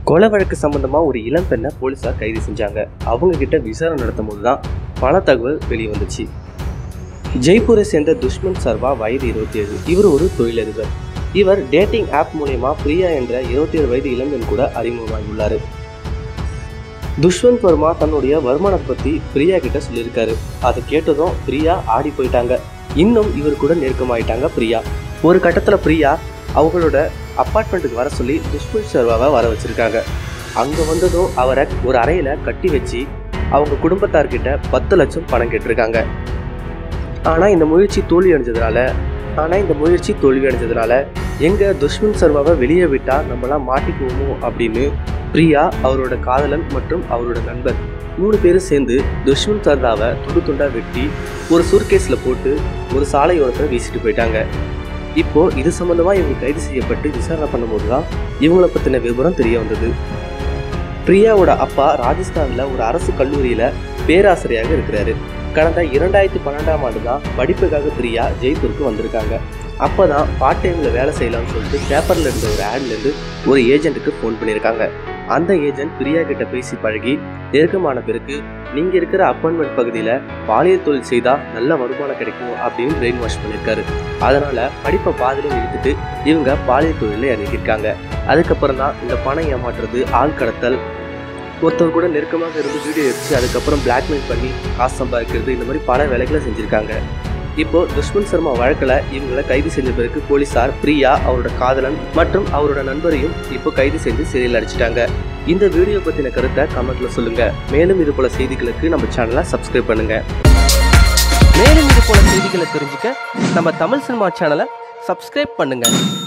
கொலை வழக்கு சம்பந்தமா ஒரு இளம் பெண்ணை போலீசார் கைது செஞ்சாங்க அவங்க கிட்ட விசாரணை நடத்தும் போது தான் பல தகவல் வெளியே வந்துச்சு ஜெய்ப்பூரை சேர்ந்த துஷ்மன் சர்வா வயது இருபத்தி ஏழு இவர் ஒரு தொழிலதிபர் இவர் டேட்டிங் ஆப் மூலயமா பிரியா என்ற இருபத்தி ஏழு வயது இளம்பெண் கூட அறிமுகமாகியுள்ளார் துஷ்வந்த் வர்மா தன்னுடைய வருமானத்தை பற்றி பிரியா கிட்ட சொல்லியிருக்காரு அதை கேட்டதும் பிரியா ஆடி போயிட்டாங்க இன்னும் இவர் கூட நெருக்கமாயிட்டாங்க பிரியா ஒரு கட்டத்தில் பிரியா அவங்களோட அப்பார்ட்மெண்ட்டுக்கு வர சொல்லி துஷ்வந்த் சர்வாவை வர வச்சிருக்காங்க அங்கே வந்ததும் அவரை ஒரு அறையில் கட்டி வச்சு அவங்க குடும்பத்தார்கிட்ட பத்து லட்சம் பணம் கேட்டிருக்காங்க ஆனால் இந்த முயற்சி தோல்வி அடைஞ்சதுனால ஆனால் இந்த முயற்சி தோல்வி அடைஞ்சதுனால எங்க துஷ்மன் சர்வாவை வெளியே விட்டா நம்மளாம் மாட்டிக்குவோமோ அப்படின்னு பிரியா அவரோட காதலன் மற்றும் அவரோட நண்பர் மூணு பேரும் சேர்ந்து துஷ்மன் சர்தாவை துண்டு துண்டா வெட்டி ஒரு சூர்கேஸில் போட்டு ஒரு சாலையோரத்தில் வீசிட்டு போயிட்டாங்க இப்போ இது சம்பந்தமா இவங்க கைது செய்யப்பட்டு விசாரணை பண்ணும்போது தான் இவங்களை பற்றின விவரம் தெரிய வந்தது பிரியாவோட அப்பா ராஜஸ்தானில் ஒரு அரசு கல்லூரியில் பேராசிரியராக இருக்கிறாரு கடந்த இரண்டாயிரத்தி பன்னெண்டாம் ஆண்டு தான் படிப்புக்காக பிரியா ஜெய்ப்பூருக்கு வந்திருக்காங்க அப்போ தான் பார்ட் டைமில் வேலை செய்யலாம்னு சொல்லிட்டு பேப்பரில் இருந்த ஒரு ஆட்லேருந்து ஒரு ஏஜென்ட்டுக்கு ஃபோன் பண்ணியிருக்காங்க அந்த ஏஜென்ட் பிரியா கிட்ட பேசி பழகி நெருக்கமான பிறகு நீங்கள் இருக்கிற அப்பார்ட்மெண்ட் பகுதியில் பாலியல் தொழில் செய்தால் நல்ல வருமானம் கிடைக்கும் அப்படின்னு பிரெயின் வாஷ் பண்ணியிருக்காரு அதனால் படிப்பை பாதியில் நிறுத்திட்டு இவங்க பாலியல் தொழிலில் இறங்கியிருக்காங்க அதுக்கப்புறம் தான் இந்த பணம் ஏமாற்றுறது ஆள் கடத்தல் ஒருத்தர் கூட நெருக்கமாக இருந்து வீடியோ எடுத்து அதுக்கப்புறம் பிளாக்மெயில் பண்ணி காசு சம்பாதிக்கிறது இந்த மாதிரி பல வேலைகளை செஞ்சுருக்காங்க இப்போ துஷ்மன் சர்மா வழக்கில் இவங்களை கைது செஞ்ச பிறகு போலீசார் பிரியா அவரோட காதலன் மற்றும் அவரோட நண்பரையும் இப்போ கைது செஞ்சு சிறையில் அடிச்சிட்டாங்க இந்த வீடியோ பற்றின கருத்தை கமெண்ட்ல சொல்லுங்க மேலும் இது போல செய்திகளுக்கு நம்ம சேனலை சப்ஸ்கிரைப் பண்ணுங்க மேலும் இது போல செய்திகளை தெரிஞ்சுக்க நம்ம தமிழ் சினிமா சேனலை சப்ஸ்கிரைப் பண்ணுங்க